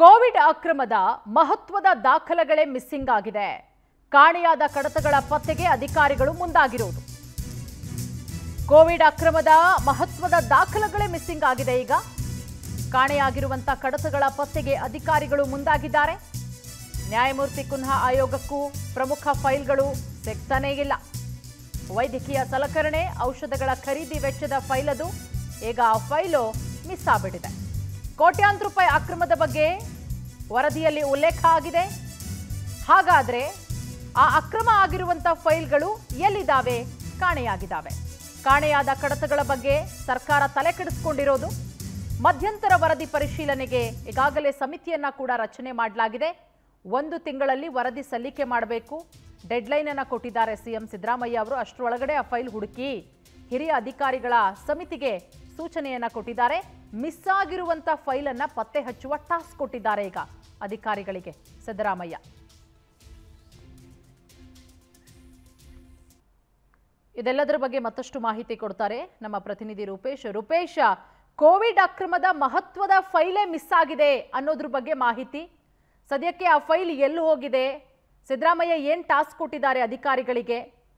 Covid ಅಕ್ರಮದ ಮಹತ್ವದ ದಾಖಲೆಗಳೇ missing ಆಗಿದೆ ಕಾಣೆಯಾದ ಕಡತಗಳ ಪತ್ತೆಗೆ ಅಧಿಕಾರಿಗಳು ಮುಂದಾಗಿರುವುದು ಕೋವಿಡ್ ಅಕ್ರಮದ ಮಹತ್ವದ ದಾಖಲೆಗಳೇ ಮಿಸ್ಸಿಂಗ್ ಆಗಿದೆ ಈಗ ಕಾಣೆಯಾಗಿರುವಂತ ಕಡತಗಳ ಪತ್ತೆಗೆ ಅಧಿಕಾರಿಗಳು ಮುಂದಾಗಿದ್ದಾರೆ ನ್ಯಾಯಮೂರ್ತಿ ಕುನ್ಹಾ ಆಯೋಗಕ್ಕೂ ಪ್ರಮುಖ ಫೈಲ್ಗಳು ಸಿಗ್ತಾನೇ ಇಲ್ಲ ವೈದ್ಯಕೀಯ ಸಲಕರಣೆ ಔಷಧಗಳ ಖರೀದಿ ವೆಚ್ಚದ ಫೈಲ್ ಅದು ಈಗ ಆ ಫೈಲು ಮಿಸ್ ಆಗ್ಬಿಟ್ಟಿದೆ ಕೋಟ್ಯಾಂತರ ರೂಪಾಯಿ ಅಕ್ರಮದ ಬಗ್ಗೆ ವರದಿಯಲ್ಲಿ ಉಲ್ಲೇಖ ಆಗಿದೆ ಹಾಗಾದ್ರೆ ಆ ಅಕ್ರಮ ಆಗಿರುವಂತ ಫೈಲ್ಗಳು ಎಲ್ಲಿದ್ದಾವೆ ಕಾಣೆಯಾಗಿದ್ದಾವೆ ಕಾಣೆಯಾದ ಕಡತಗಳ ಬಗ್ಗೆ ಸರ್ಕಾರ ತಲೆ ಕೆಡಿಸ್ಕೊಂಡಿರೋದು ಮಧ್ಯಂತರ ವರದಿ ಪರಿಶೀಲನೆಗೆ ಈಗಾಗಲೇ ಸಮಿತಿಯನ್ನ ಕೂಡ ರಚನೆ ಮಾಡಲಾಗಿದೆ ಒಂದು ತಿಂಗಳಲ್ಲಿ ವರದಿ ಸಲ್ಲಿಕೆ ಮಾಡಬೇಕು ಡೆಡ್ಲೈನ್ ಅನ್ನ ಕೊಟ್ಟಿದ್ದಾರೆ ಸಿಎಂ ಸಿದ್ದರಾಮಯ್ಯ ಅವರು ಅಷ್ಟರೊಳಗಡೆ ಆ ಫೈಲ್ ಹುಡುಕಿ ಹಿರಿಯ ಅಧಿಕಾರಿಗಳ ಸಮಿತಿಗೆ ಸೂಚನೆಯನ್ನ ಕೊಟ್ಟಿದ್ದಾರೆ ಮಿಸ್ ಆಗಿರುವಂತ ಫೈಲ್ ಅನ್ನ ಪತ್ತೆ ಹಚ್ಚುವ ಟಾಸ್ಕ್ ಕೊಟ್ಟಿದ್ದಾರೆ ಈಗ ಅಧಿಕಾರಿಗಳಿಗೆ ಸಿದ್ದರಾಮಯ್ಯ ಇದೆಲ್ಲದರ ಬಗ್ಗೆ ಮತ್ತಷ್ಟು ಮಾಹಿತಿ ಕೊಡ್ತಾರೆ ನಮ್ಮ ಪ್ರತಿನಿಧಿ ರೂಪೇಶ್ ರೂಪೇಶ್ ಕೋವಿಡ್ ಅಕ್ರಮದ ಮಹತ್ವದ ಫೈಲೇ ಮಿಸ್ ಆಗಿದೆ ಅನ್ನೋದ್ರ ಬಗ್ಗೆ ಮಾಹಿತಿ ಸದ್ಯಕ್ಕೆ ಆ ಫೈಲ್ ಎಲ್ಲಿ ಹೋಗಿದೆ ಸಿದ್ದರಾಮಯ್ಯ ಏನ್ ಟಾಸ್ಕ್ ಕೊಟ್ಟಿದ್ದಾರೆ ಅಧಿಕಾರಿಗಳಿಗೆ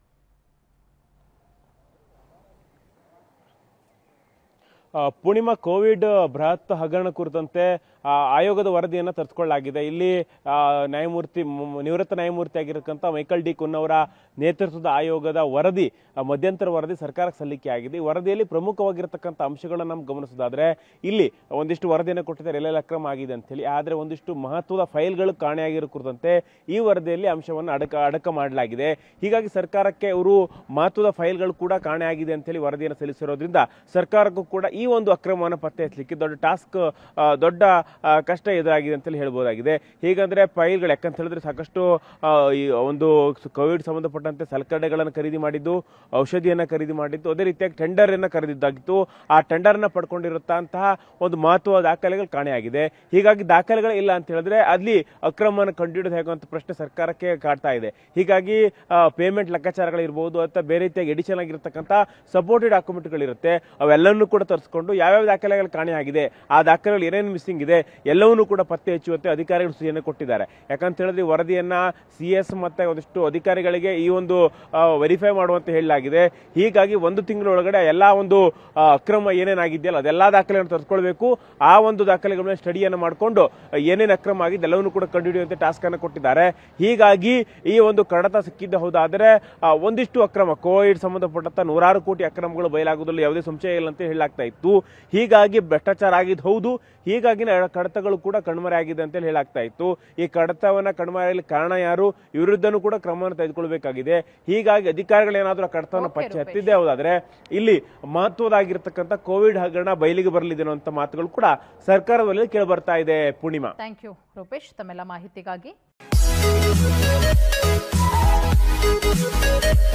ಆ, ಪೂರ್ಣಿಮಾ ಕೋವಿಡ್ ಬೃಹತ್ ಹಗರಣ ಕುರಿತಂತೆ ಆ, ಆಯೋಗದ ವರದಿಯನ್ನು ತರಿಸಿಕೊಳ್ಳಲಾಗಿದೆ ಇಲ್ಲಿ ಆ, ನ್ಯಾಯಮೂರ್ತಿ ಮ್- ನಿವೃತ್ತ ನ್ಯಾಯಮೂರ್ತಿ ಆಗಿರತಕ್ಕಂಥ ಮೈಕಲ್ ಡಿ ಕುನ್ ಅವರ ನೇತೃತ್ವದ ಆಯೋಗದ ವರದಿ ಆ, ಮಧ್ಯಂತರ ವರದಿ ಸರ್ಕಾರಕ್ಕೆ ಸಲ್ಲಿಕೆ ಆಗಿದೆ ಈ ವರದಿಯಲ್ಲಿ ಪ್ರಮುಖವಾಗಿರತಕ್ಕಂಥ ಅಂಶಗಳನ್ನು ನಾವು ಗಮನಿಸೋದಾದ್ರೆ ಇಲ್ಲಿ ಒಂದಿಷ್ಟು ವರದಿಯನ್ನು ಕೊಟ್ಟಿದ್ದಾರೆ ಎಲ್ಲೆಲ್ಲ ಅಕ್ರಮ ಆಗಿದೆ ಅಂತ ಹೇಳಿ ಆದ್ರೆ ಒಂದಿಷ್ಟು ಮಹತ್ವದ ಫೈಲ್ಗಳು ಕಾಣೆಯಾಗಿರೋ ಕುರಿತಂತೆ ಈ ವರದಿಯಲ್ಲಿ ಅಂಶವನ್ನು ಅಡಕ ಅಡಕ ಮಾಡಲಾಗಿದೆ ಹೀಗಾಗಿ ಸರ್ಕಾರಕ್ಕೆ ಅವರು ಮಹತ್ವದ ಫೈಲ್ಗಳು ಕೂಡ ಕಾಣೆಯಾಗಿದೆ ಅಂತ ಹೇಳಿ ವರದಿಯನ್ನು ಸಲ್ಲಿಸಿರೋದ್ರಿಂದ ಸರ್ಕಾರಕ್ಕೂ ಕೂಡ ಈ ಒಂದು ಅಕ್ರಮವನ್ನು ಪತ್ತೆ ಹಚ್ಚಲಿಕ್ಕೆ ದೊಡ್ಡ ಟಾಸ್ಕ್ ದೊಡ್ಡ ಆ, ಕಷ್ಟ ಎದುರಾಗಿದೆ ಅಂತೇಳಿ ಹೇಳ್ಬೋದಾಗಿದೆ ಹೀಗಂದ್ರೆ ಫೈಲ್ಗಳು ಯಾಕಂತ ಹೇಳಿದ್ರೆ ಸಾಕಷ್ಟು ಆ, ಈ ಒಂದು ಕೋವಿಡ್ ಸಂಬಂಧಪಟ್ಟಂತೆ ಸಲಕರಣೆಗಳನ್ನು ಖರೀದಿ ಮಾಡಿದ್ದು ಔಷಧಿಯನ್ನ ಖರೀದಿ ಮಾಡಿದ್ದು ಅದೇ ರೀತಿಯಾಗಿ ಟೆಂಡರ್ ಅನ್ನ ಕರೆದಿದ್ದಾಗಿತ್ತು ಆ ಟೆಂಡರ್ ನ ಪಡ್ಕೊಂಡಿರುತ್ತಂತಹ ಒಂದು ಮಹತ್ವದ ದಾಖಲೆಗಳು ಕಾಣೆಯಾಗಿದೆ ಹೀಗಾಗಿ ದಾಖಲೆಗಳು ಇಲ್ಲ ಅಂತ ಹೇಳಿದ್ರೆ ಅಲ್ಲಿ ಅಕ್ರಮವನ್ನು ಕಂಡುಹಿಡಿದು ಹೇಗೋ ಅಂತ ಪ್ರಶ್ನೆ ಸರ್ಕಾರಕ್ಕೆ ಕಾಡ್ತಾ ಇದೆ ಹೀಗಾಗಿ ಪೇಮೆಂಟ್ ಲೆಕ್ಕಾಚಾರಗಳಿರ್ಬೋದು ಅಥವಾ ಬೇರೆ ರೀತಿಯಾಗಿ ಎಡಿಷನ್ ಆಗಿರ್ತಕ್ಕಂಥ ಸಪೋರ್ಟೆಡ್ ಡಾಕ್ಯುಮೆಂಟ್ಗಳಿರುತ್ತೆ ಅವೆಲ್ಲವನ್ನೂ ಕೂಡ ತರಿಸ್ಕೊಂಡು ಯಾವ್ಯಾವ ದಾಖಲೆಗಳು ಕಾಣೆಯಾಗಿದೆ ಆ ದಾಖಲೆಗಳು ಏನೇನು ಮಿಸ್ಸಿಂಗ್ ಇದೆ ಎಲ್ಲವನ್ನೂ ಕೂಡ ಪತ್ತೆ ಹಚ್ಚುವಂತೆ ಅಧಿಕಾರಿಗಳು ಸೂಚನೆ ಕೊಟ್ಟಿದ್ದಾರೆ ಯಾಕಂತ ಹೇಳಿದ್ರೆ ಈ ವರದಿಯನ್ನ ಸಿ ಎಸ್ ಮತ್ತೆ ಒಂದಿಷ್ಟು ಅಧಿಕಾರಿಗಳಿಗೆ ಈ ಒಂದು ವೆರಿಫೈ ಮಾಡುವಂತೆ ಹೇಳಲಾಗಿದೆ ಹೀಗಾಗಿ ಒಂದು ತಿಂಗಳೊಳಗಡೆ ಎಲ್ಲಾ ಒಂದು ಆ, ಅಕ್ರಮ ಏನೇನಾಗಿದೆಯಲ್ಲ ಅದೆಲ್ಲಾ ದಾಖಲೆಗಳನ್ನು ತರಿಸ್ಕೊಳ್ಬೇಕು ಆ ಒಂದು ದಾಖಲೆಗಳ ಮೇಲೆ ಸ್ಟಡಿಯನ್ನು ಮಾಡಿಕೊಂಡು ಏನೇನು ಅಕ್ರಮ ಆಗಿದೆ ಎಲ್ಲವನ್ನೂ ಕೂಡ ಕಂಡುಹಿಡಿಯುವಂತೆ ಟಾಸ್ಕ್ ಅನ್ನು ಕೊಟ್ಟಿದ್ದಾರೆ ಹೀಗಾಗಿ ಈ ಒಂದು ಕಡತ ಸಿಕ್ಕಿದ್ದ ಹೌದಾದ್ರೆ ಆ, ಒಂದಿಷ್ಟು ಅಕ್ರಮ ಕೋವಿಡ್ ಸಂಬಂಧಪಟ್ಟಂತ ನೂರಾರು ಕೋಟಿ ಅಕ್ರಮಗಳು ಬಯಲಾಗುವುದರಲ್ಲಿ ಯಾವುದೇ ಸಂಶಯ ಇಲ್ಲ ಅಂತ ಹೇಳಲಾಗ್ತಾ ಇತ್ತು ಹೀಗಾಗಿ ಭ್ರಷ್ಟಾಚಾರ ಆಗಿದ್ದು ಹೌದು ಹೀಗಾಗಿ ನ- ಕಡತಗಳು ಕೂಡ ಕಣ್ಮರೆ ಆಗಿದೆ ಅಂತ ಹೇಳಿ ಹೇಳಾಗ್ತಾ ಇತ್ತು ಈ ಕಡತವನ್ನ ಕಣ್ಮರೆಯಲ್ಲಿ ಕಾರಣ ಯಾರು ವಿರುದ್ಧನೂ ಕೂಡ ಕ್ರಮವನ್ನು ತೆಗೆದುಕೊಳ್ಬೇಕಾಗಿದೆ ಹೀಗಾಗಿ ಅಧಿಕಾರಿಗಳು ಏನಾದರೂ ಆ ಕಡತವನ್ನು Okay, ಪಚ್ಚೆ ರೂಪೇಶ್. ಹತ್ತಿದ್ದೇ ಹೌದಾದ್ರೆ ಇಲ್ಲಿ ಮಹತ್ವದಾಗಿರ್ತಕ್ಕಂಥ ಕೋವಿಡ್ ಹಗರಣ ಬಯಲಿಗೆ ಬರಲಿದೆ ಅನ್ನುವಂಥ ಮಾತುಗಳು ಕೂಡ ಸರ್ಕಾರದಲ್ಲಿ ಕೇಳಿ ಬರ್ತಾ ಇದೆ ಪೂರ್ಣಿಮಾ ಥ್ಯಾಂಕ್ ಯು ರೂಪೇಶ್ ತಮ್ಮೆಲ್ಲ ಮಾಹಿತಿಗಾಗಿ